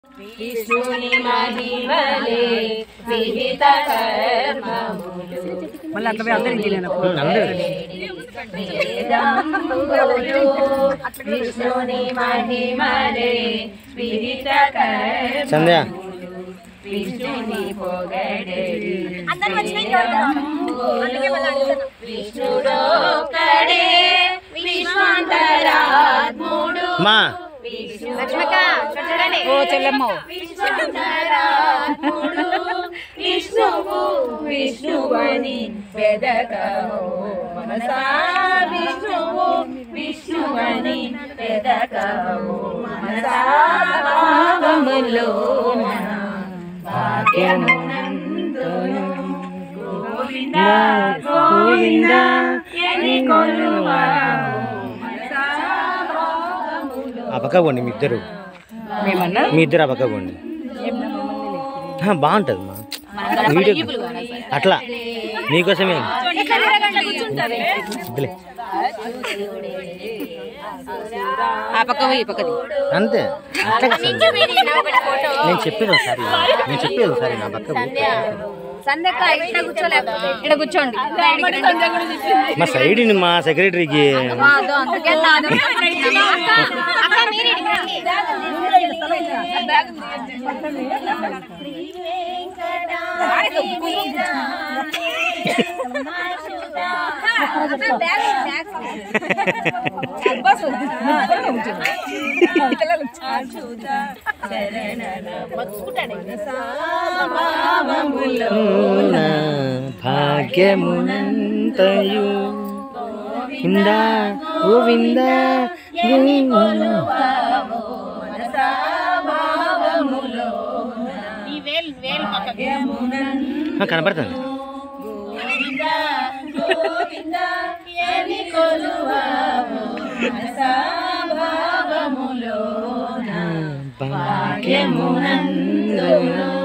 విష్ణుని మహిమలే విహిత కర్మములు మళ్ళీ అట్లా పోయి అందరికి తెలియను వేదంబులు విష్ణుని మహిమలే విహిత సంధ్య కర్మములు విష్ణుని పొగడెడి విష్ణుడోకడే విశ్వాంతరాత్ముడు మా ఓ చెల్లెమ్మ విశ్వాంతరాత్ముడు విష్ణువు విష్ణువని వెదకము మనసా విష్ణువు విష్ణువని వెదకము మనసా భావములోన భాగ్యమునందును గోవింద గోవింద ఎని కొలువావు మనసా భావములో ఆ పక్క పోండి మీ ఇద్దరు మేమన్నా మీ ఇద్దరు ఆ పక్క పోండి ఆ, బాగుంటుంది మా వీడియో అట్లా నీకోసమే వద్దులే. ఆ పక్క పోయి ఈ పక్కది అంతే అట్లా కాదు సంధ్య. నేను చెప్పేది ఒకసారి నేను చెప్పేది ఒకసారి నా పక్క పో. సందక్క ఇక్కడ కూర్చోలేకపోతే ఇక్కడ కూర్చోండి మా సైడ్ మా సెక్రటరీకి అదో అందుకే నాది. అక్క, అక్క మీరు ఇక్కడికి రండి. అక్క, బ్యాగ్ బ్యాగ్ భాగ్యమునంతయు ఇంద గోవింద గోవింద. ఆ, కనపడుతుంది భాగ్యమునందయు